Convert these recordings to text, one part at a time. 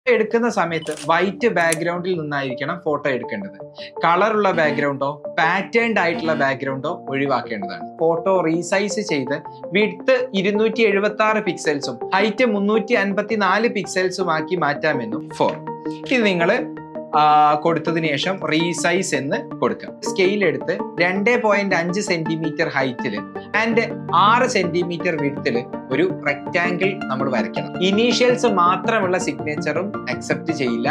എടുക്കുന്ന സമയത്ത് വൈറ്റ് ബാക്ക്ഗ്രൗണ്ടിൽ നിന്നായിരിക്കണം ഫോട്ടോ എടുക്കേണ്ടത് കളറുള്ള ബാക്ക്ഗ്രൗണ്ടോ പാറ്റേൺഡ് ആയിട്ടുള്ള ബാക്ക്ഗ്രൗണ്ടോ ഒഴിവാക്കേണ്ടതാണ് ഫോട്ടോ റീസൈസ് ചെയ്ത് വിഡ്ത്ത് ഇരുന്നൂറ്റി എഴുപത്തി ആറ് പിക്സൽസും ഹൈറ്റ് മുന്നൂറ്റി അൻപത്തി നാല് പിക്സൽസും ആക്കി മാറ്റാമെന്നും ഫോർ ഇത് നിങ്ങൾ കൊടുത്തതിന് ശേഷം റീസൈസ് എന്ന് കൊടുക്കാം സ്കെയിൽ എടുത്ത് രണ്ട് പോയിന്റ് അഞ്ച് സെന്റിമീറ്റർ ഹൈറ്റിൽ ആൻഡ് ആറ് സെന്റിമീറ്റർ വിഡ്ത്തിൽ ഒരു റെക്റ്റാങ്കിൾ നമ്മൾ വരയ്ക്കണം ഇനീഷ്യൽസ് മാത്രമുള്ള സിഗ്നേച്ചറും അക്സെപ്റ്റ് ചെയ്യില്ല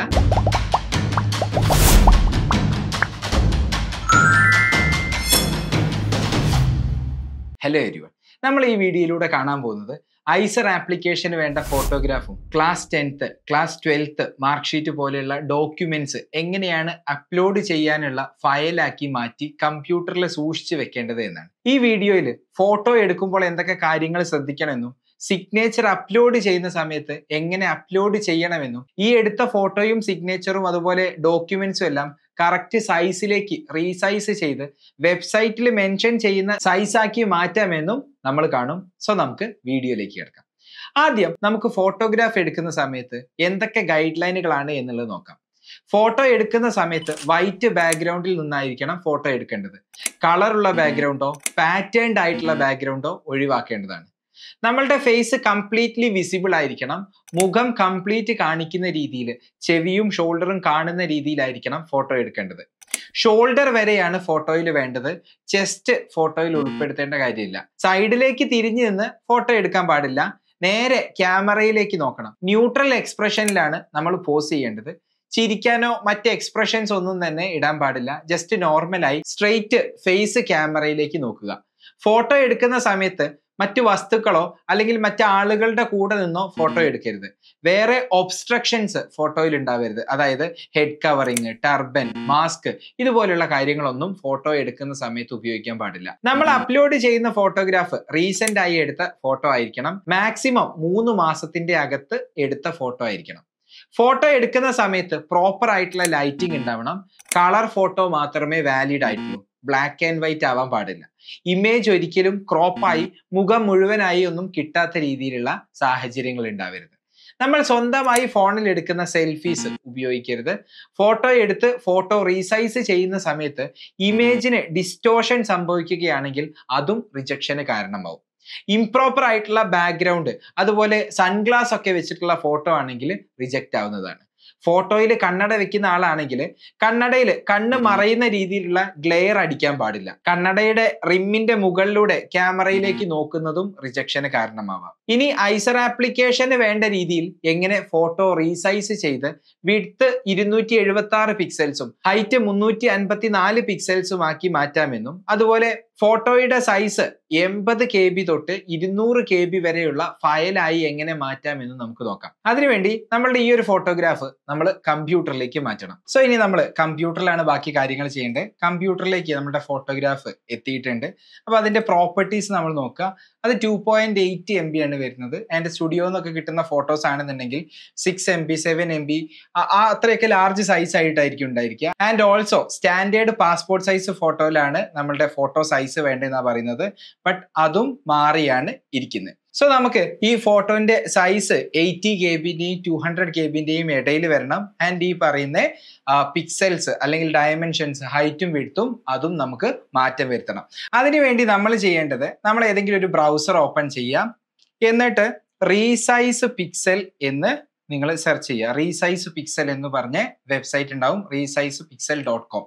ഹലോ എരിവൺ നമ്മൾ ഈ വീഡിയോയിലൂടെ കാണാൻ പോകുന്നത് ഐസർ ആപ്ലിക്കേഷന് വേണ്ട ഫോട്ടോഗ്രാഫും class tenth class twelfth mark sheet പോലെയുള്ള ഡോക്യുമെന്റ്സ് എങ്ങനെയാണ് അപ്ലോഡ് ചെയ്യാനുള്ള ഫയലാക്കി മാറ്റി കമ്പ്യൂട്ടറിൽ സൂക്ഷിച്ചു വെക്കേണ്ടത് എന്നാണ് ഈ വീഡിയോയിൽ ഫോട്ടോ എടുക്കുമ്പോൾ എന്തൊക്കെ കാര്യങ്ങൾ ശ്രദ്ധിക്കണമെന്നും സിഗ്നേച്ചർ അപ്ലോഡ് ചെയ്യുന്ന സമയത്ത് എങ്ങനെ അപ്ലോഡ് ചെയ്യണമെന്നും ഈ എടുത്ത ഫോട്ടോയും സിഗ്നേച്ചറും അതുപോലെ ഡോക്യുമെന്റ്സും എല്ലാം കറക്റ്റ് സൈസിലേക്ക് റീസൈസ് ചെയ്ത് വെബ്സൈറ്റിൽ മെൻഷൻ ചെയ്യുന്ന സൈസാക്കി മാറ്റാമെന്നും നമ്മൾ കാണും സോ നമുക്ക് വീഡിയോയിലേക്ക് കിടക്കാം ആദ്യം നമുക്ക് ഫോട്ടോഗ്രാഫ് എടുക്കുന്ന സമയത്ത് എന്തൊക്കെ ഗൈഡ് ലൈനുകളാണ് എന്നുള്ളത് നോക്കാം ഫോട്ടോ എടുക്കുന്ന സമയത്ത് വൈറ്റ് ബാക്ക്ഗ്രൗണ്ടിൽ നിന്നായിരിക്കണം ഫോട്ടോ എടുക്കേണ്ടത് കളറുള്ള ബാക്ക്ഗ്രൗണ്ടോ പാറ്റേൺഡ് ആയിട്ടുള്ള ബാക്ക്ഗ്രൗണ്ടോ ഒഴിവാക്കേണ്ടതാണ് നമ്മളുടെ ഫേസ് കംപ്ലീറ്റ്ലി വിസിബിൾ ആയിരിക്കണം മുഖം കംപ്ലീറ്റ് കാണിക്കുന്ന രീതിയിൽ ചെവിയും ഷോൾഡറും കാണുന്ന രീതിയിലായിരിക്കണം ഫോട്ടോ എടുക്കേണ്ടത് ഷോൾഡർ വരെയാണ് ഫോട്ടോയിൽ വേണ്ടത് ചെസ്റ്റ് ഫോട്ടോയിൽ ഉൾപ്പെടുത്തേണ്ട കാര്യമില്ല സൈഡിലേക്ക് തിരിഞ്ഞു നിന്ന് ഫോട്ടോ എടുക്കാൻ പാടില്ല നേരെ ക്യാമറയിലേക്ക് നോക്കണം ന്യൂട്രൽ എക്സ്പ്രഷനിലാണ് നമ്മൾ പോസ് ചെയ്യേണ്ടത് ചിരിക്കാനോ മറ്റ് എക്സ്പ്രഷൻസ് ഒന്നും തന്നെ ഇടാൻ പാടില്ല ജസ്റ്റ് നോർമലായി സ്ട്രെയിറ്റ് ഫേസ് ക്യാമറയിലേക്ക് നോക്കുക ഫോട്ടോ എടുക്കുന്ന സമയത്ത് മറ്റു വസ്തുക്കളോ അല്ലെങ്കിൽ മറ്റു ആളുകളുടെ കൂടെ നിന്നോ ഫോട്ടോ എടുക്കരുത് വേറെ ഒബ്സ്ട്രക്ഷൻസ് ഫോട്ടോയിൽ ഉണ്ടാവരുത് അതായത് ഹെഡ് കവറിങ് ടർബൻ മാസ്ക് ഇതുപോലുള്ള കാര്യങ്ങളൊന്നും ഫോട്ടോ എടുക്കുന്ന സമയത്ത് ഉപയോഗിക്കാൻ പാടില്ല നമ്മൾ അപ്ലോഡ് ചെയ്യുന്ന ഫോട്ടോഗ്രാഫ് റീസെന്റ് ആയി എടുത്ത ഫോട്ടോ ആയിരിക്കണം മാക്സിമം മൂന്ന് മാസത്തിന്റെ അകത്ത് എടുത്ത ഫോട്ടോ ആയിരിക്കണം ഫോട്ടോ എടുക്കുന്ന സമയത്ത് പ്രോപ്പർ ആയിട്ടുള്ള ലൈറ്റിംഗ് ഉണ്ടാവണം കളർ ഫോട്ടോ മാത്രമേ വാലിഡ് ആയിട്ടുള്ളൂ ബ്ലാക്ക് ആൻഡ് വൈറ്റ് ആവാൻ പാടില്ല ഇമേജ് ഒരിക്കലും ക്രോപ്പായി മുഖം മുഴുവനായി ഒന്നും കിട്ടാത്ത രീതിയിലുള്ള സാഹചര്യങ്ങൾ ഉണ്ടാവരുത് നമ്മൾ സ്വന്തമായി ഫോണിൽ എടുക്കുന്ന സെൽഫീസ് ഉപയോഗിക്കരുത് ഫോട്ടോ എടുത്ത് ഫോട്ടോ റീസൈസ് ചെയ്യുന്ന സമയത്ത് ഇമേജിന് ഡിസ്റ്റോഷൻ സംഭവിക്കുകയാണെങ്കിൽ അതും റിജക്ഷന് കാരണമാവും ഇംപ്രോപ്പർ ആയിട്ടുള്ള ബാക്ക്ഗ്രൗണ്ട് അതുപോലെ സൺഗ്ലാസ് ഒക്കെ വെച്ചിട്ടുള്ള ഫോട്ടോ ആണെങ്കിൽ റിജക്റ്റ് ആവുന്നതാണ് ഫോട്ടോയിൽ കണ്ണട വെക്കുന്ന ആളാണെങ്കിൽ കണ്ണടയിൽ കണ്ണ് മറയുന്ന രീതിയിലുള്ള ഗ്ലെയർ അടിക്കാൻ പാടില്ല കണ്ണടയുടെ റിമ്മിന്റെ മുകളിലൂടെ ക്യാമറയിലേക്ക് നോക്കുന്നതും റിജക്ഷന് കാരണമാവാം ഇനി ഐസർ ആപ്ലിക്കേഷന് വേണ്ട രീതിയിൽ എങ്ങനെ ഫോട്ടോ റീസൈസ് ചെയ്ത് വിഡ്ത്ത് ഇരുന്നൂറ്റി എഴുപത്തി ആറ് പിക്സൽസും ഹൈറ്റ് മുന്നൂറ്റി അൻപത്തി നാല് പിക്സൽസും ആക്കി മാറ്റാമെന്നും അതുപോലെ ഫോട്ടോയുടെ സൈസ് എൺപത് കെ ബി തൊട്ട് ഇരുന്നൂറ് കെ ബി വരെയുള്ള ഫയലായി എങ്ങനെ മാറ്റാമെന്ന് നമുക്ക് നോക്കാം അതിനുവേണ്ടി നമ്മളുടെ ഈ ഒരു ഫോട്ടോഗ്രാഫ് നമ്മൾ കമ്പ്യൂട്ടറിലേക്ക് മാറ്റണം സോ ഇനി നമ്മൾ കമ്പ്യൂട്ടറിലാണ് ബാക്കി കാര്യങ്ങൾ ചെയ്യേണ്ടത് കമ്പ്യൂട്ടറിലേക്ക് നമ്മുടെ ഫോട്ടോഗ്രാഫ് എത്തിയിട്ടുണ്ട് അപ്പൊ അതിന്റെ പ്രോപ്പർട്ടീസ് നമ്മൾ നോക്കുക അത് two point eight M B ആണ് വരുന്നത് ആൻഡ് സ്റ്റുഡിയോ എന്നൊക്കെ കിട്ടുന്ന ഫോട്ടോസ് ആണെന്നുണ്ടെങ്കിൽ six M B seven M B ആ അത്രയൊക്കെ ലാർജ് സൈസ് ആയിട്ടായിരിക്കും ഉണ്ടായിരിക്കുക and also standard passport size ഫോട്ടോയിലാണ് നമ്മളുടെ ഫോട്ടോ സൈസ് വേണ്ടതെന്നാണ് പറയുന്നത് ബട്ട് അതും മാറിയാണ് ഇരിക്കുന്നത് സോ നമുക്ക് ഈ ഫോട്ടോന്റെ സൈസ് എയ്റ്റി കെ ബിന്റെയും ടു ഹൺഡ്രഡ് കെ ബിന്റെയും ഇടയിൽ വരണം ആൻഡ് ഈ പറയുന്ന പിക്സൽസ് അല്ലെങ്കിൽ ഡയമെൻഷൻസ് ഹൈറ്റും വിടുത്തും അതും നമുക്ക് മാറ്റം വരുത്തണം അതിനുവേണ്ടി നമ്മൾ ചെയ്യേണ്ടത് നമ്മൾ ഏതെങ്കിലും ഒരു ബ്രൗസർ ഓപ്പൺ ചെയ്യാം എന്നിട്ട് റീസൈസ് പിക്സൽ എന്ന് നിങ്ങൾ സെർച്ച് ചെയ്യുക റീസൈസ് പിക്സൽ എന്ന് പറഞ്ഞ വെബ്സൈറ്റ് ഉണ്ടാവും റീസൈസ് പിക്സൽ ഡോട്ട് കോം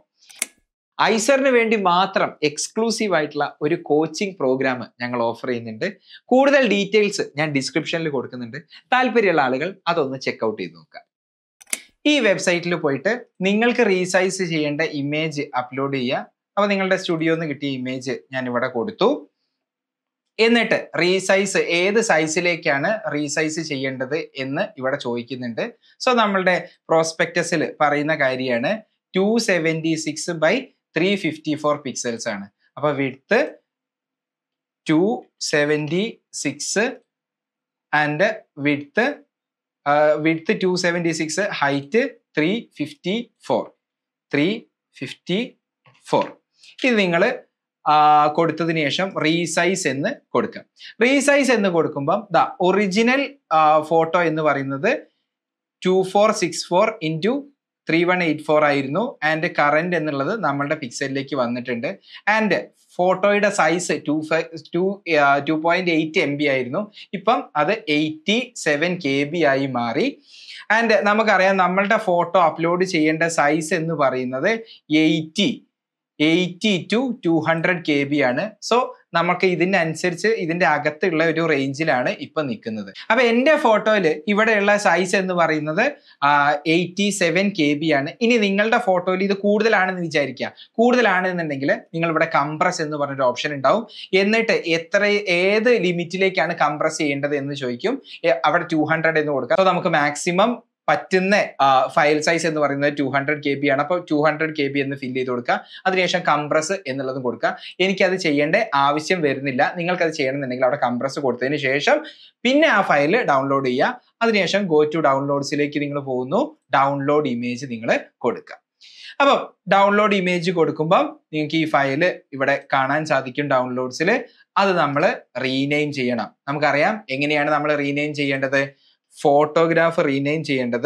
ഐസറിന് വേണ്ടി മാത്രം എക്സ്ക്ലൂസീവ് ആയിട്ടുള്ള ഒരു കോച്ചിങ് പ്രോഗ്രാം ഞങ്ങൾ ഓഫർ ചെയ്യുന്നുണ്ട് കൂടുതൽ ഡീറ്റെയിൽസ് ഞാൻ ഡിസ്ക്രിപ്ഷനിൽ കൊടുക്കുന്നുണ്ട് താല്പര്യമുള്ള ആളുകൾ അതൊന്ന് ചെക്ക്ഔട്ട് ചെയ്ത് നോക്കുക ഈ വെബ്സൈറ്റിൽ പോയിട്ട് നിങ്ങൾക്ക് റീസൈസ് ചെയ്യേണ്ട ഇമേജ് അപ്ലോഡ് ചെയ്യുക അപ്പോൾ നിങ്ങളുടെ സ്റ്റുഡിയോയിൽ നിന്ന് കിട്ടിയ ഇമേജ് ഞാൻ ഇവിടെ കൊടുത്തു എന്നിട്ട് റീസൈസ് ഏത് സൈസിലേക്കാണ് റീസൈസ് ചെയ്യേണ്ടത് എന്ന് ഇവിടെ ചോദിക്കുന്നുണ്ട് സോ നമ്മളുടെ പ്രോസ്പെക്ടസിൽ പറയുന്ന കാര്യമാണ് two seventy six by three fifty four pixels ആണ് അപ്പൊ width two seventy six and width width two seventy six height three fifty four three fifty four ഇത് നിങ്ങൾ കൊടുത്തതിന് ശേഷം റീസൈസ് എന്ന് കൊടുക്കാം റീസൈസ് എന്ന് കൊടുക്കുമ്പം ദ ഒറിജിനൽ ഫോട്ടോ എന്ന് പറയുന്നത് two four six four into three one eight four ആയിരുന്നു ആൻഡ് കറന്റ് എന്നുള്ളത് നമ്മളുടെ പിക്സലിലേക്ക് വന്നിട്ടുണ്ട് ആൻഡ് ഫോട്ടോയുടെ size two five two two point eight M B ആയിരുന്നു ഇപ്പം അത് എയ്റ്റി സെവൻ കെ ബി ആയി മാറി ആൻഡ് നമുക്കറിയാം നമ്മളുടെ ഫോട്ടോ അപ്ലോഡ് ചെയ്യേണ്ട സൈസ് എന്ന് പറയുന്നത് eighty eighty two two hundred K B ആണ് സോ നമുക്ക് ഇതിനനുസരിച്ച് ഇതിന്റെ അകത്തുള്ള ഒരു റേഞ്ചിലാണ് ഇപ്പൊ നിൽക്കുന്നത് അപ്പൊ എന്റെ ഫോട്ടോയിൽ ഇവിടെയുള്ള സൈസ് എന്ന് പറയുന്നത് എയ്റ്റി സെവൻ കെ ബി ആണ് ഇനി നിങ്ങളുടെ ഫോട്ടോയിൽ ഇത് കൂടുതലാണെന്ന് വിചാരിക്കുക കൂടുതലാണെന്നുണ്ടെങ്കിൽ നിങ്ങൾ ഇവിടെ കംപ്രസ് എന്ന് പറഞ്ഞൊരു ഓപ്ഷൻ ഉണ്ടാവും എന്നിട്ട് എത്ര ഏത് ലിമിറ്റിലേക്കാണ് കംപ്രസ് ചെയ്യേണ്ടത് എന്ന് ചോദിക്കും എ- അവിടെ ടു ഹൺഡ്രഡ് എന്ന് കൊടുക്കാം അപ്പോൾ നമുക്ക് മാക്സിമം പറ്റുന്ന ഫയൽ സൈസ് എന്ന് പറയുന്നത് ടു ഹൺഡ്രഡ് കെ ബി ആണ് അപ്പോൾ ടു ഹൺഡ്രഡ് കെ ബി എന്ന് ഫില്ല് ചെയ്ത് കൊടുക്കുക അതിനുശേഷം കംപ്രസ് എന്നുള്ളതും കൊടുക്കുക എനിക്കത് ചെയ്യേണ്ട ആവശ്യം വരുന്നില്ല നിങ്ങൾക്കത് ചെയ്യണമെന്നുണ്ടെങ്കിൽ അവിടെ കംപ്രസ് കൊടുത്തതിന് ശേഷം പിന്നെ ആ ഫയൽ ഡൗൺലോഡ് ചെയ്യുക അതിനുശേഷം ഗോ ടു ഡൗൺലോഡ്സിലേക്ക് നിങ്ങൾ പോകുന്നു ഡൗൺലോഡ് ഇമേജ് നിങ്ങൾ കൊടുക്കുക അപ്പം ഡൗൺലോഡ് ഇമേജ് കൊടുക്കുമ്പം നിങ്ങൾക്ക് ഈ ഫയല് ഇവിടെ കാണാൻ സാധിക്കും ഡൗൺലോഡ്സിൽ അത് നമ്മൾ റീനെയിം ചെയ്യണം നമുക്കറിയാം എങ്ങനെയാണ് നമ്മൾ റീനെയിം ചെയ്യേണ്ടത് ഫോട്ടോഗ്രാഫ് റീനെയിം ചെയ്യേണ്ടത്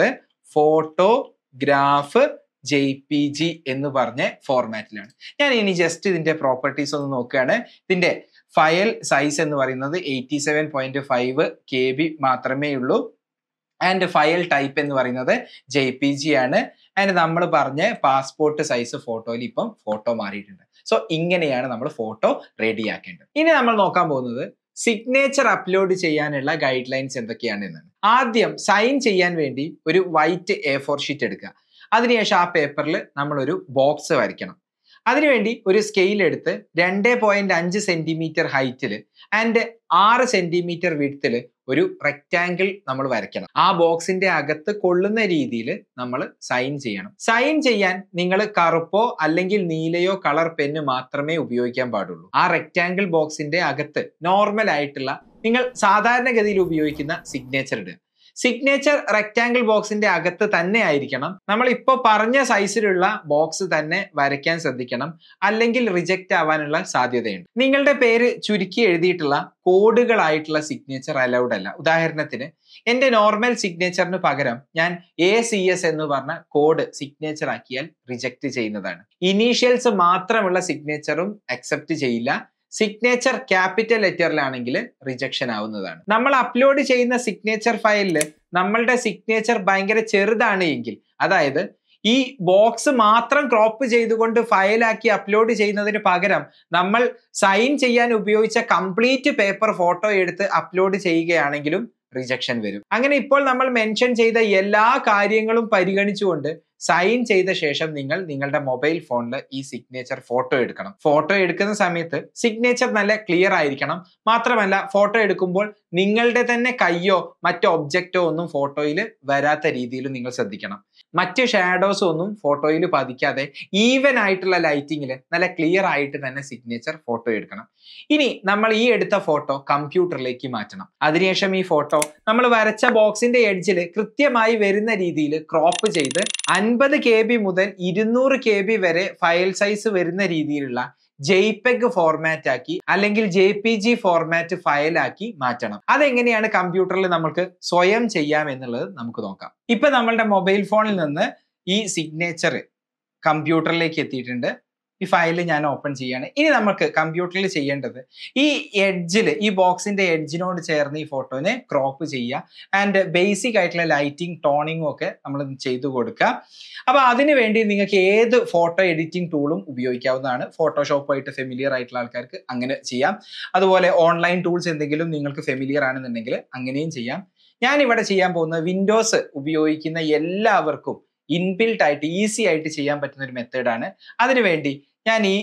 ഫോട്ടോഗ്രാഫ് ജെ പി ജി എന്ന് പറഞ്ഞ ഫോർമാറ്റിലാണ് ഞാൻ ഇനി ജസ്റ്റ് ഇതിന്റെ പ്രോപ്പർട്ടീസ് ഒന്ന് നോക്കുകയാണ് ഇതിന്റെ ഫയൽ സൈസ് എന്ന് പറയുന്നത് eighty seven point five K B മാത്രമേ ഉള്ളൂ ആൻഡ് ഫയൽ ടൈപ്പ് എന്ന് പറയുന്നത് ജെ പി ജി ആണ് ആൻഡ് നമ്മൾ പറഞ്ഞ പാസ്പോർട്ട് സൈസ് ഫോട്ടോയിൽ ഇപ്പം ഫോട്ടോ മാറിയിട്ടുണ്ട് സോ ഇങ്ങനെയാണ് നമ്മൾ ഫോട്ടോ റെഡിയാക്കേണ്ടത് ഇനി നമ്മൾ നോക്കാൻ പോകുന്നത് സിഗ്നേച്ചർ അപ്ലോഡ് ചെയ്യാനുള്ള ഗൈഡ് ലൈൻസ് എന്തൊക്കെയാണ് എന്നാണ് ആദ്യം സൈൻ ചെയ്യാൻ വേണ്ടി ഒരു വൈറ്റ് എ ഫോർ ഷീറ്റ് എടുക്കുക അതിനുശേഷം ആ പേപ്പറിൽ നമ്മളൊരു ബോക്സ് വരയ്ക്കണം അതിനുവേണ്ടി ഒരു സ്കെയിൽ എടുത്ത് രണ്ട് പോയിന്റ് അഞ്ച് സെന്റിമീറ്റർ ഹൈറ്റിൽ ആൻഡ് ആറ് സെന്റിമീറ്റർ വിഡ്ത്തിൽ ഒരു റെക്റ്റാങ്കിൾ നമ്മൾ വരയ്ക്കണം ആ ബോക്സിന്റെ അകത്ത് കൊള്ളുന്ന രീതിയിൽ നമ്മൾ സൈൻ ചെയ്യണം സൈൻ ചെയ്യാൻ നിങ്ങൾ കറുപ്പോ അല്ലെങ്കിൽ നീലയോ കളർ പെന്ന് മാത്രമേ ഉപയോഗിക്കാൻ പാടുള്ളൂ ആ റെക്റ്റാങ്കിൾ ബോക്സിന്റെ അകത്ത് നോർമൽ ആയിട്ടുള്ള നിങ്ങൾ സാധാരണഗതിയിൽ ഉപയോഗിക്കുന്ന സിഗ്നേച്ചർ ഇടുക സിഗ്നേച്ചർ റെക്റ്റാങ്കിൾ ബോക്സിന്റെ അകത്ത് തന്നെ ആയിരിക്കണം നമ്മൾ ഇപ്പോൾ പറഞ്ഞ സൈസിലുള്ള ബോക്സ് തന്നെ വരയ്ക്കാൻ ശ്രദ്ധിക്കണം അല്ലെങ്കിൽ റിജക്റ്റ് ആവാനുള്ള സാധ്യതയുണ്ട് നിങ്ങളുടെ പേര് ചുരുക്കി എഴുതിയിട്ടുള്ള കോഡുകളായിട്ടുള്ള സിഗ്നേച്ചർ അലൗഡ് അല്ല ഉദാഹരണത്തിന് എന്റെ നോർമൽ സിഗ്നേച്ചറിന് പകരം ഞാൻ എ സി എസ് എന്ന് പറഞ്ഞ കോഡ് സിഗ്നേച്ചർ ആക്കിയാൽ റിജക്റ്റ് ചെയ്യുന്നതാണ് ഇനീഷ്യൽസ് മാത്രമുള്ള സിഗ്നേച്ചറും അക്സെപ്റ്റ് ചെയ്യില്ല സിഗ്നേച്ചർ ക്യാപിറ്റൽ ലെറ്ററിലാണെങ്കിൽ റിജക്ഷൻ ആവുന്നതാണ് നമ്മൾ അപ്ലോഡ് ചെയ്യുന്ന സിഗ്നേച്ചർ ഫയലിൽ നമ്മളുടെ സിഗ്നേച്ചർ ഭയങ്കര ചെറുതാണ് എങ്കിൽ അതായത് ഈ ബോക്സ് മാത്രം ക്രോപ്പ് ചെയ്തുകൊണ്ട് ഫയലാക്കി അപ്ലോഡ് ചെയ്യുന്നതിന് പകരം നമ്മൾ സൈൻ ചെയ്യാൻ ഉപയോഗിച്ച കംപ്ലീറ്റ് പേപ്പർ ഫോട്ടോ എടുത്ത് അപ്ലോഡ് ചെയ്യുകയാണെങ്കിലും റിജക്ഷൻ വരും അങ്ങനെ ഇപ്പോൾ നമ്മൾ മെൻഷൻ ചെയ്ത എല്ലാ കാര്യങ്ങളും പരിഗണിച്ചുകൊണ്ട് സൈൻ ചെയ്ത ശേഷം നിങ്ങൾ നിങ്ങളുടെ മൊബൈൽ ഫോണിൽ ഈ സിഗ്നേച്ചർ ഫോട്ടോ എടുക്കണം ഫോട്ടോ എടുക്കുന്ന സമയത്ത് സിഗ്നേച്ചർ നല്ല ക്ലിയർ ആയിരിക്കണം മാത്രമല്ല ഫോട്ടോ എടുക്കുമ്പോൾ നിങ്ങളുടെ തന്നെ കയ്യോ മറ്റോ ഒബ്ജക്റ്റോ ഒന്നും ഫോട്ടോയിൽ വരാത്ത രീതിയിൽ നിങ്ങൾ ശ്രദ്ധിക്കണം മറ്റ് ഷാഡോസ് ഒന്നും ഫോട്ടോയിൽ പതിക്കാതെ ഈവൻ ആയിട്ടുള്ള ലൈറ്റിങ്ങിൽ നല്ല ക്ലിയർ ആയിട്ട് തന്നെ സിഗ്നേച്ചർ ഫോട്ടോ എടുക്കണം ഇനി നമ്മൾ ഈ എടുത്ത ഫോട്ടോ കമ്പ്യൂട്ടറിലേക്ക് മാറ്റണം അതിനുശേഷം ഈ ഫോട്ടോ നമ്മൾ വരച്ച ബോക്സിന്റെ എഡ്ജിൽ കൃത്യമായി വരുന്ന രീതിയിൽ ക്രോപ്പ് ചെയ്ത് അൻപത് കെ ബി മുതൽ ഇരുന്നൂറ് കെ ബി വരെ ഫയൽ സൈസ് വരുന്ന രീതിയിലുള്ള ജെയ്പെഗ് ഫോർമാറ്റ് ആക്കി അല്ലെങ്കിൽ ജെ പി ജി ഫോർമാറ്റ് ഫയലാക്കി മാറ്റണം അതെങ്ങനെയാണ് കമ്പ്യൂട്ടറിൽ നമുക്ക് സ്വയം ചെയ്യാം എന്നുള്ളത് നമുക്ക് നോക്കാം ഇപ്പൊ നമ്മളുടെ മൊബൈൽ ഫോണിൽ നിന്ന് ഈ സിഗ്നേച്ചർ കമ്പ്യൂട്ടറിലേക്ക് എത്തിയിട്ടുണ്ട് ഈ ഫയൽ ഞാൻ ഓപ്പൺ ചെയ്യാണ് ഇനി നമുക്ക് കമ്പ്യൂട്ടറിൽ ചെയ്യേണ്ടത് ഈ എഡ്ജിൽ ഈ ബോക്സിന്റെ എഡ്ജിനോട് ചേർന്ന് ഈ ഫോട്ടോനെ ക്രോപ്പ് ചെയ്യുക ആൻഡ് ബേസിക് ആയിട്ടുള്ള ലൈറ്റിംഗ് ടോണിങ്ങും ഒക്കെ നമ്മൾ ചെയ്തു കൊടുക്കുക അപ്പൊ അതിനു വേണ്ടി നിങ്ങൾക്ക് ഏത് ഫോട്ടോ എഡിറ്റിംഗ് ടൂളും ഉപയോഗിക്കാവുന്നതാണ് ഫോട്ടോഷോപ്പുമായിട്ട് ഫെമിലിയർ ആയിട്ടുള്ള ആൾക്കാർക്ക് അങ്ങനെ ചെയ്യാം അതുപോലെ ഓൺലൈൻ ടൂൾസ് എന്തെങ്കിലും നിങ്ങൾക്ക് ഫെമിലിയർ ആണെന്നുണ്ടെങ്കിൽ അങ്ങനെയും ചെയ്യാം ഞാൻ ഇവിടെ ചെയ്യാൻ പോകുന്നത് വിൻഡോസ് ഉപയോഗിക്കുന്ന എല്ലാവർക്കും ഇൻബിൽട്ട് ആയിട്ട് ഈസി ആയിട്ട് ചെയ്യാൻ പറ്റുന്ന ഒരു മെത്തേഡാണ് അതിനുവേണ്ടി ഞാൻ ഈ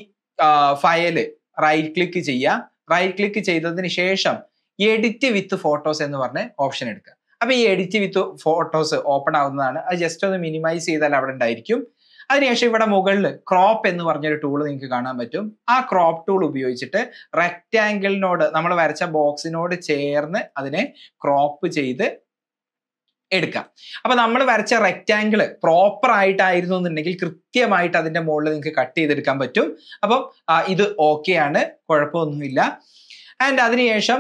ഫയല് റൈറ്റ് ക്ലിക്ക് ചെയ്യാം റൈറ്റ് ക്ലിക്ക് ചെയ്തതിന് ശേഷം എഡിറ്റ് വിത്ത് ഫോട്ടോസ് എന്ന് പറഞ്ഞ ഓപ്ഷൻ എടുക്കുക അപ്പൊ ഈ എഡിറ്റ് വിത്ത് ഫോട്ടോസ് ഓപ്പൺ ആവുന്നതാണ് അത് ജസ്റ്റ് ഒന്ന് മിനിമൈസ് ചെയ്താൽ അവിടെ ഉണ്ടായിരിക്കും അതിനുശേഷം ഇവിടെ മുകളിൽ ക്രോപ്പ് എന്ന് പറഞ്ഞൊരു ടൂൾ നിങ്ങൾക്ക് കാണാൻ പറ്റും ആ ക്രോപ്പ് ടൂൾ ഉപയോഗിച്ചിട്ട് റെക്റ്റാങ്കിളിനോട് നമ്മൾ വരച്ച ബോക്സിനോട് ചേർന്ന് അതിനെ ക്രോപ്പ് ചെയ്ത് എടുക്കാം അപ്പൊ നമ്മൾ വരച്ച റെക്റ്റാങ്കിൾ പ്രോപ്പർ ആയിട്ടായിരുന്നു എന്നുണ്ടെങ്കിൽ കൃത്യമായിട്ട് അതിന്റെ മുകളിൽ നിങ്ങൾക്ക് കട്ട് ചെയ്തെടുക്കാൻ പറ്റും അപ്പം ഇത് ഓക്കെ ആണ് കുഴപ്പമൊന്നുമില്ല ആൻഡ് അതിനുശേഷം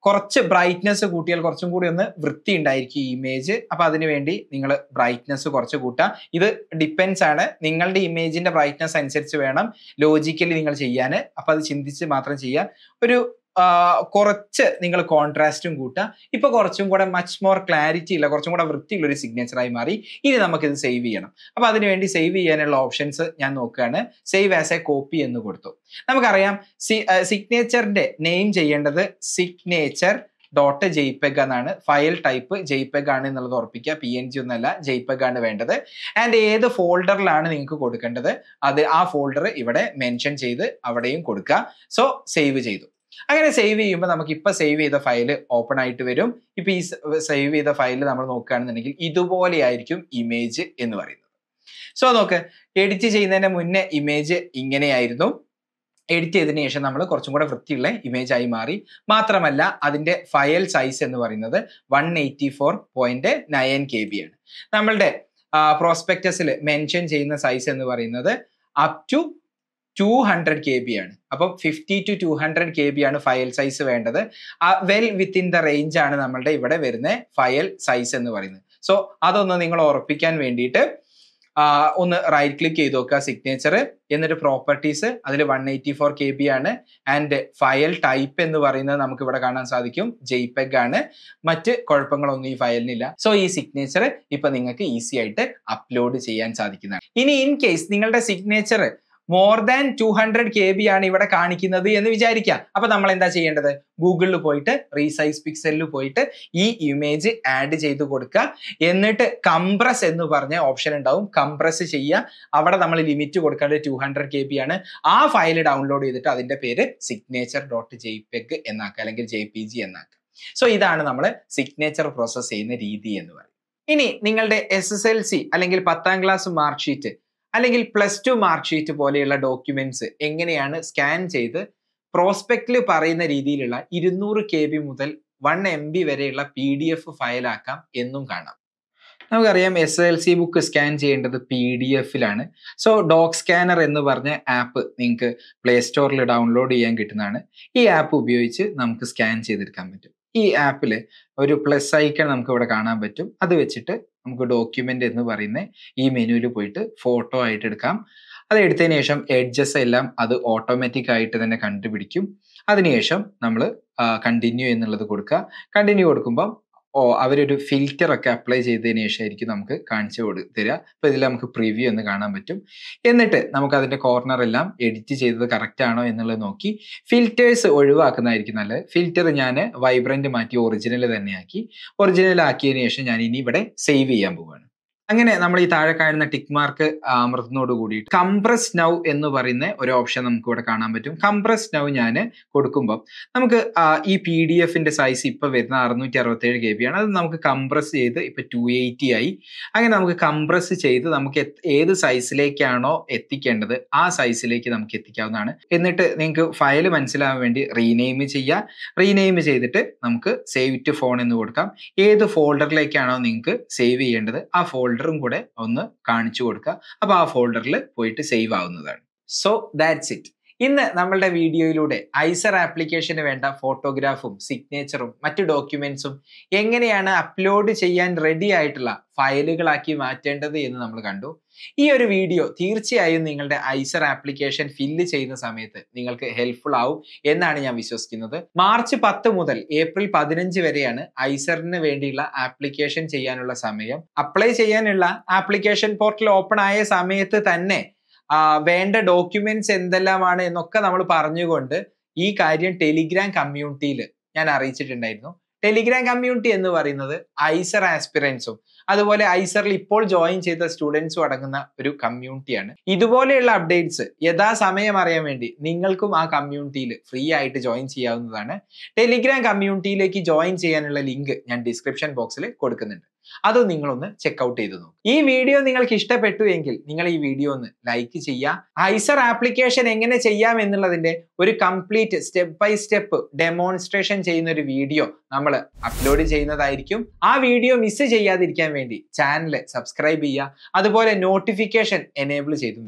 കുറച്ച് ബ്രൈറ്റ്നെസ് കൂട്ടിയാൽ കുറച്ചും കൂടി ഒന്ന് വൃത്തി ഉണ്ടായിരിക്കും ഈ ഇമേജ് അപ്പൊ അതിനു വേണ്ടി നിങ്ങൾ ബ്രൈറ്റ്നെസ് കുറച്ച് കൂട്ടുക ഇത് ഡിപ്പെൻസ് ആണ് നിങ്ങളുടെ ഇമേജിന്റെ ബ്രൈറ്റ്നെസ് അനുസരിച്ച് വേണം ലോജിക്കലി നിങ്ങൾ ചെയ്യാൻ അപ്പൊ അത് ചിന്തിച്ച് മാത്രം ചെയ്യുക ഒരു ആ, കുറച്ച് നിങ്ങൾ കോൺട്രാസ്റ്റും കൂട്ടുക ഇപ്പൊ കുറച്ചും കൂടെ മച്ച് മോർ ക്ലാരിറ്റി ഇല്ല കുറച്ചും കൂടെ വൃത്തിയുള്ള ഒരു സിഗ്നേച്ചറായി മാറി ഇനി നമുക്കിത് സേവ് ചെയ്യണം അപ്പൊ അതിനുവേണ്ടി സേവ് ചെയ്യാനുള്ള ഓപ്ഷൻസ് ഞാൻ നോക്കുകയാണ് സേവ് ആസ് എ കോപ്പി എന്ന് കൊടുത്തു നമുക്കറിയാം സിഗ്നേച്ചറിന്റെ നെയിം ചെയ്യേണ്ടത് സിഗ്നേച്ചർ ഡോട്ട് ജെയ്പെഗ് എന്നാണ് ഫയൽ ടൈപ്പ് ജെയ്പെഗ് ആണ് എന്നുള്ളത് ഉറപ്പിക്കുക പി എൻ ജി ഒന്നല്ല ജെയ്പെഗ് ആണ് വേണ്ടത് ആൻഡ് ഏത് ഫോൾഡറിലാണ് നിങ്ങൾക്ക് കൊടുക്കേണ്ടത് അത് ആ ഫോൾഡർ ഇവിടെ മെൻഷൻ ചെയ്ത് അവിടെയും കൊടുക്കുക സോ സേവ് ചെയ്തു അങ്ങനെ സേവ് ചെയ്യുമ്പോൾ നമുക്ക് ഇപ്പൊ സേവ് ചെയ്ത ഫയൽ ഓപ്പൺ ആയിട്ട് വരും ഇപ്പൊ ഈ സേവ് ചെയ്ത ഫയൽ നമ്മൾ നോക്കുകയാണെന്നുണ്ടെങ്കിൽ ഇതുപോലെയായിരിക്കും ഇമേജ് എന്ന് പറയുന്നത് സോ നോക്ക് എഡിറ്റ് ചെയ്യുന്നതിന് മുന്നേ ഇമേജ് ഇങ്ങനെയായിരുന്നു എഡിറ്റ് ചെയ്തതിനു ശേഷം നമ്മൾ കുറച്ചും കൂടെ വൃത്തിയുള്ള ഇമേജ് ആയി മാറി മാത്രമല്ല അതിന്റെ ഫയൽ സൈസ് എന്ന് പറയുന്നത് one eighty four point nine K B ആണ് നമ്മളുടെ പ്രോസ്പെക്ടസിൽ മെൻഷൻ ചെയ്യുന്ന സൈസ് എന്ന് പറയുന്നത് up to two hundred K B ആണ് അപ്പം fifty to two hundred K B ആണ് ഫയൽ സൈസ് വേണ്ടത് വെൽ വിത്തിൻ ദ റേഞ്ച് ആണ് നമ്മളുടെ ഇവിടെ വരുന്ന ഫയൽ സൈസ് എന്ന് പറയുന്നത് സോ അതൊന്ന് നിങ്ങൾ ഉറപ്പിക്കാൻ വേണ്ടിയിട്ട് ആ, ഒന്ന് റൈറ്റ് ക്ലിക്ക് ചെയ്ത് നോക്കുക സിഗ്നേച്ചർ എന്നിട്ട് പ്രോപ്പർട്ടീസ് അതിൽ one eighty four K B ആണ് ആൻഡ് ഫയൽ ടൈപ്പ് എന്ന് പറയുന്നത് നമുക്ക് ഇവിടെ കാണാൻ സാധിക്കും ജെയ്പെഗ് ആണ് മറ്റ് കുഴപ്പങ്ങളൊന്നും ഈ ഫയലിനില്ല സോ ഈ സിഗ്നേച്ചർ ഇപ്പൊ നിങ്ങൾക്ക് ഈസി ആയിട്ട് അപ്ലോഡ് ചെയ്യാൻ സാധിക്കുന്നതാണ് ഇനി ഇൻ കേസ് നിങ്ങളുടെ signature more than two hundred K B ആണ് ഇവിടെ കാണിക്കുന്നത് എന്ന് വിചാരിക്കാം അപ്പൊ നമ്മൾ എന്താ ചെയ്യേണ്ടത് ഗൂഗിളിൽ പോയിട്ട് റീസൈസ് പിക്സലിൽ പോയിട്ട് ഈ ഇമേജ് ആഡ് ചെയ്ത് കൊടുക്കുക എന്നിട്ട് കംപ്രസ് എന്ന് പറഞ്ഞ ഓപ്ഷൻ ഉണ്ടാവും കംപ്രസ് ചെയ്യുക അവിടെ നമ്മൾ ലിമിറ്റ് കൊടുക്കേണ്ടത് ടു ഹൺഡ്രഡ് കെ ബി ആണ് ആ ഫയൽ ഡൗൺലോഡ് ചെയ്തിട്ട് അതിന്റെ പേര് സിഗ്നേച്ചർ ഡോട്ട് ജെയ്പെഗ് എന്നാക്കുക അല്ലെങ്കിൽ ജെ പി ജി എന്നാക്കുക സോ ഇതാണ് നമ്മൾ സിഗ്നേച്ചർ പ്രോസസ് ചെയ്യുന്ന രീതി എന്ന് പറയുന്നത് ഇനി നിങ്ങളുടെ എസ് എസ് എൽ സി അല്ലെങ്കിൽ പത്താം ക്ലാസ് മാർക്ക് ഷീറ്റ് അല്ലെങ്കിൽ പ്ലസ് ടു മാർക്ക് ഷീറ്റ് പോലെയുള്ള ഡോക്യുമെന്റ്സ് എങ്ങനെയാണ് സ്കാൻ ചെയ്ത് പ്രോസ്പെക്റ്റിൽ പറയുന്ന രീതിയിലുള്ള ഇരുന്നൂറ് കെ ബി മുതൽ വൺ എം ബി വരെയുള്ള പി ഡി എഫ് ഫയലാക്കാം എന്നും കാണാം നമുക്കറിയാം S L C book scan ചെയ്യേണ്ടത് പി ഡി എഫിലാണ് സോ ഡോക് സ്കാനർ എന്ന് പറഞ്ഞ ആപ്പ് നിങ്ങൾക്ക് പ്ലേ സ്റ്റോറിൽ ഡൗൺലോഡ് ചെയ്യാൻ കിട്ടുന്നതാണ് ഈ ആപ്പ് ഉപയോഗിച്ച് നമുക്ക് സ്കാൻ ചെയ്തെടുക്കാൻ പറ്റും ഈ ആപ്പിൽ ഒരു പ്ലസ് ഐക്കൺ നമുക്ക് ഇവിടെ കാണാൻ പറ്റും അത് വെച്ചിട്ട് നമുക്ക് ഡോക്യുമെന്റ് എന്ന് പറയുന്ന ഈ മെനുവിൽ പോയിട്ട് ഫോട്ടോ ആയിട്ട് എടുക്കാം അത് എടുത്തതിന് ശേഷം എഡ്ജസ് എല്ലാം അത് ഓട്ടോമാറ്റിക് ആയിട്ട് തന്നെ കണ്ടുപിടിക്കും അതിനുശേഷം നമ്മൾ കണ്ടിന്യൂ എന്നുള്ളത് കൊടുക്കുക കണ്ടിന്യൂ കൊടുക്കുമ്പോൾ ഓ അവരൊരു ഫിൽറ്റർ ഒക്കെ അപ്ലൈ ചെയ്തതിന് ശേഷമായിരിക്കും നമുക്ക് കാണിച്ചു കൊടു തരിക അപ്പൊ ഇതിൽ നമുക്ക് പ്രിവ്യൂ എന്ന് കാണാൻ പറ്റും എന്നിട്ട് നമുക്ക് അതിന്റെ കോർണർ എല്ലാം എഡിറ്റ് ചെയ്തത് കറക്റ്റ് ആണോ എന്നുള്ളത് നോക്കി ഫിൽറ്റേഴ്സ് ഒഴിവാക്കുന്നതായിരിക്കും നല്ലത് ഫിൽറ്റർ ഞാൻ വൈബ്രന്റ് മാറ്റി ഒറിജിനൽ തന്നെയാക്കി ഒറിജിനൽ ആക്കിയതിനു ശേഷം ഞാൻ ഇനി ഇവിടെ സേവ് ചെയ്യാൻ പോവുകയാണ് അങ്ങനെ നമ്മൾ ഈ താഴെ കാണുന്ന ടിക്ക് മാർക്ക് അമൃതനോട് കൂടിയിട്ട് കംപ്രസ് നൗ എന്ന് പറയുന്ന ഒരു ഓപ്ഷൻ നമുക്ക് ഇവിടെ കാണാൻ പറ്റും കംപ്രസ് നൗ ഞാൻ കൊടുക്കുമ്പോൾ നമുക്ക് ആ, ഈ പി ഡി എഫിന്റെ സൈസ് ഇപ്പൊ വരുന്ന അറുന്നൂറ്റി അറുപത്തേഴ് കെ ബി ആണ് അത് നമുക്ക് കംപ്രസ് ചെയ്ത് ഇപ്പൊ ടു എയ്റ്റി ആയി അങ്ങനെ നമുക്ക് കംപ്രസ് ചെയ്ത് നമുക്ക് എത്- ഏത് സൈസിലേക്കാണോ എത്തിക്കേണ്ടത് ആ സൈസിലേക്ക് നമുക്ക് എത്തിക്കാവുന്നതാണ് എന്നിട്ട് നിങ്ങൾക്ക് ഫയൽ മനസ്സിലാവാൻ വേണ്ടി റീനെയിം ചെയ്യുക റീനെയിം ചെയ്തിട്ട് നമുക്ക് സേവ് ടു ഫോൺ എന്ന് കൊടുക്കാം ഏത് ഫോൾഡറിലേക്കാണോ നിങ്ങൾക്ക് സേവ് ചെയ്യേണ്ടത് ആ ഫോൾഡറും കൂടെ ഒന്ന് കാണിച്ചു കൊടുക്കുക അപ്പൊ ആ ഫോൾഡറിൽ പോയിട്ട് സേവ് ആവുന്നതാണ് സോ ദാറ്റ്സ് ഇറ്റ് ഇന്ന് നമ്മളുടെ വീഡിയോയിലൂടെ ഐസർ ആപ്ലിക്കേഷന് വേണ്ട ഫോട്ടോഗ്രാഫും സിഗ്നേച്ചറും മറ്റു ഡോക്യുമെന്റ്സും എങ്ങനെയാണ് അപ്ലോഡ് ചെയ്യാൻ റെഡി ആയിട്ടുള്ള ഫയലുകളാക്കി മാറ്റേണ്ടത് എന്ന് നമ്മൾ കണ്ടു ഈ ഒരു വീഡിയോ തീർച്ചയായും നിങ്ങളുടെ ഐസർ ആപ്ലിക്കേഷൻ ഫില്ല് ചെയ്യുന്ന സമയത്ത് നിങ്ങൾക്ക് ഹെൽപ്ഫുൾ ആവും എന്നാണ് ഞാൻ വിശ്വസിക്കുന്നത് മാർച്ച് പത്ത് മുതൽ ഏപ്രിൽ പതിനഞ്ച് വരെയാണ് ഐസറിന് വേണ്ടിയുള്ള ആപ്ലിക്കേഷൻ ചെയ്യാനുള്ള സമയം അപ്ലൈ ചെയ്യാനുള്ള ആപ്ലിക്കേഷൻ പോർട്ടൽ ഓപ്പൺ ആയ സമയത്ത് തന്നെ ആ, വേണ്ട ഡോക്യുമെന്റ്സ് എന്തെല്ലാമാണ് എന്നൊക്കെ നമ്മൾ പറഞ്ഞുകൊണ്ട് ഈ കാര്യം ടെലിഗ്രാം കമ്മ്യൂണിറ്റിയിൽ ഞാൻ അറിയിച്ചിട്ടുണ്ടായിരുന്നു ടെലിഗ്രാം കമ്മ്യൂണിറ്റി എന്ന് പറയുന്നത് ഐസർ ആസ്പിറൻസും അതുപോലെ ഐസറിൽ ഇപ്പോൾ ജോയിൻ ചെയ്ത സ്റ്റുഡൻസും അടങ്ങുന്ന ഒരു കമ്മ്യൂണിറ്റിയാണ് ഇതുപോലെയുള്ള അപ്ഡേറ്റ്സ് യഥാസമയം അറിയാൻ വേണ്ടി നിങ്ങൾക്കും ആ കമ്മ്യൂണിറ്റിയിൽ ഫ്രീ ആയിട്ട് ജോയിൻ ചെയ്യാവുന്നതാണ് ടെലിഗ്രാം കമ്മ്യൂണിറ്റിയിലേക്ക് ജോയിൻ ചെയ്യാനുള്ള ലിങ്ക് ഞാൻ ഡിസ്ക്രിപ്ഷൻ ബോക്സിൽ കൊടുക്കുന്നുണ്ട് അത് നിങ്ങളൊന്ന് ചെക്ക്ഔട്ട് ചെയ്ത് നോക്കും ഈ വീഡിയോ നിങ്ങൾക്ക് ഇഷ്ടപ്പെട്ടു എങ്കിൽ നിങ്ങൾ ഈ വീഡിയോ ഒന്ന് ലൈക്ക് ചെയ്യുക ഐസർ ആപ്ലിക്കേഷൻ എങ്ങനെ ചെയ്യാം എന്നുള്ളതിന്റെ ഒരു complete step by step demonstration ചെയ്യുന്ന ഒരു വീഡിയോ നമ്മൾ അപ്ലോഡ് ചെയ്യുന്നതായിരിക്കും ആ വീഡിയോ മിസ് ചെയ്യാതിരിക്കാൻ വേണ്ടി ചാനൽ സബ്സ്ക്രൈബ് ചെയ്യുക അതുപോലെ നോട്ടിഫിക്കേഷൻ എനേബിൾ ചെയ്തും വെക്കുക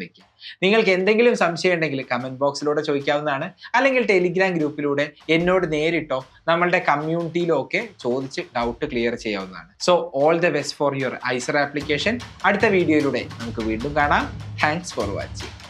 നിങ്ങൾക്ക് എന്തെങ്കിലും സംശയം ഉണ്ടെങ്കിൽ കമന്റ് ബോക്സിലൂടെ ചോദിക്കാവുന്നതാണ് അല്ലെങ്കിൽ ടെലിഗ്രാം ഗ്രൂപ്പിലൂടെ എന്നോട് നേരിട്ടോ നമ്മളുടെ കമ്മ്യൂണിറ്റിയിലോ ഒക്കെ ചോദിച്ച് ഡൗട്ട് ക്ലിയർ ചെയ്യാവുന്നതാണ് so all the best for your IISER application അടുത്ത വീഡിയോയിലൂടെ നമുക്ക് വീണ്ടും കാണാം താങ്ക്സ് ഫോർ വാച്ചിങ്